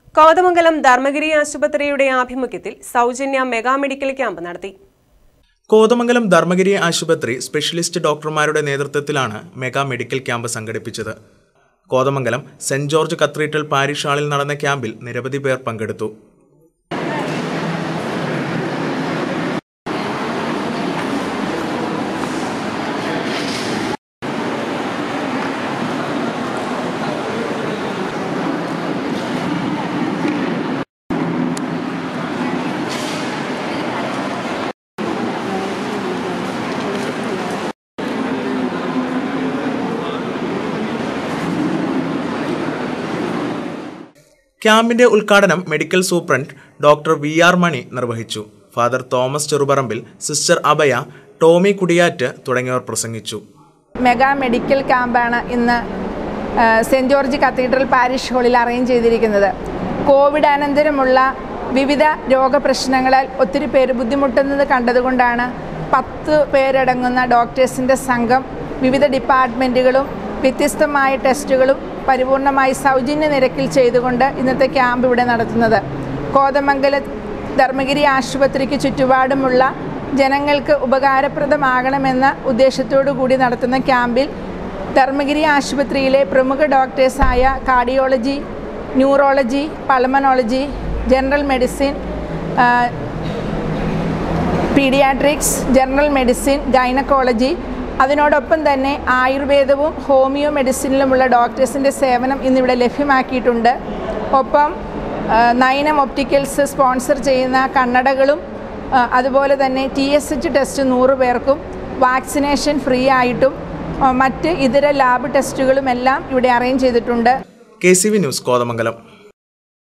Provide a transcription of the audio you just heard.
കോതമംഗലം ധർമ്മഗിരി ആശുപത്രിയുടെ ആഭിമുഖ്യത്തിൽ സൗജന്യ മെഗാ മെഡിക്കൽ ക്യാമ്പ് നടത്തി കോതമംഗലം ധർമ്മഗിരി ആശുപത്രി സ്പെഷ്യലിസ്റ്റ് ഡോക്ടർമാരുടെ നേതൃത്വത്തിലാണ് മെഗാ മെഡിക്കൽ ക്യാമ്പ് സംഘടിപ്പിച്ചത് Kothamangalam saint George cathedral parish ഹാളിൽ നടന്ന ക്യാമ്പിൽ നിരവധി പേർ പങ്കെടുത്തു ക്യാമ്പിന്റെ ഉദ്ഘാടനം medical superintendent doctor V R Mani നിർവഹിച്ചു father Thomas Cherupparambil sister Abhaya Tomy Kudiyat തുടങ്ങിയവർ പ്രസംഗിച്ചു മെഗാ മെഡിക്കൽ ക്യാമ്പാണ് ഇന്ന് ആ, സെൻറ് ജോർജ് കത്തീഡ്രൽ പാരിഷ് ഹാളിൽ അറേഞ്ച് ചെയ്തിരിക്കുന്നത് കോവിഡ് അനന്തരമുള്ള വിവിധ രോഗപ്രശ്നങ്ങളാൽ ഒത്തിരി പേര് ബുദ്ധിമുട്ടുന്നത് കണ്ടതുകൊണ്ടാണ് പത്ത് പേരടങ്ങുന്ന ഡോക്ടേഴ്സിൻ്റെ സംഘം വിവിധ ഡിപ്പാർട്ട്മെൻറ്റുകളും വ്യത്യസ്തമായ ടെസ്റ്റുകളും പരിപൂർണമായി സൗജന്യ നിരക്കിൽ ചെയ്തുകൊണ്ട് ഇന്നത്തെ ക്യാമ്പ് ഇവിടെ നടത്തുന്നത് കോതമംഗല ധർമ്മഗിരി ആശുപത്രിക്ക് ചുറ്റുപാടുമുള്ള ജനങ്ങൾക്ക് ഉപകാരപ്രദമാകണമെന്ന ഉദ്ദേശത്തോടു കൂടി നടത്തുന്ന ക്യാമ്പിൽ ധർമ്മഗിരി ആശുപത്രിയിലെ പ്രമുഖ ഡോക്ടേഴ്സായ cardiology neurology pulmonology general medicine ആ, പീഡിയാട്രിക്സ് ജനറൽ മെഡിസിൻ ഗൈനക്കോളജി അതിനോടൊപ്പം തന്നെ ആയുർവേദവും ഹോമിയോ മെഡിസിനിലുമുള്ള ഡോക്ടേഴ്സിൻ്റെ സേവനം ഇന്നിവിടെ ലഭ്യമാക്കിയിട്ടുണ്ട് ഒപ്പം ആ, നയനം ഒപ്റ്റിക്കൽസ് സ്പോൺസർ ചെയ്യുന്ന കണ്ണടകളും ആ, അതുപോലെ തന്നെ ടി എസ് എച്ച് ടെസ്റ്റ് നൂറ് പേർക്കും വാക്സിനേഷൻ ഫ്രീ ആയിട്ടും ആ, മറ്റ് ഇതര ലാബ് ടെസ്റ്റുകളും എല്ലാം ഇവിടെ അറേഞ്ച് ചെയ്തിട്ടുണ്ട് K C V news Kothamangalam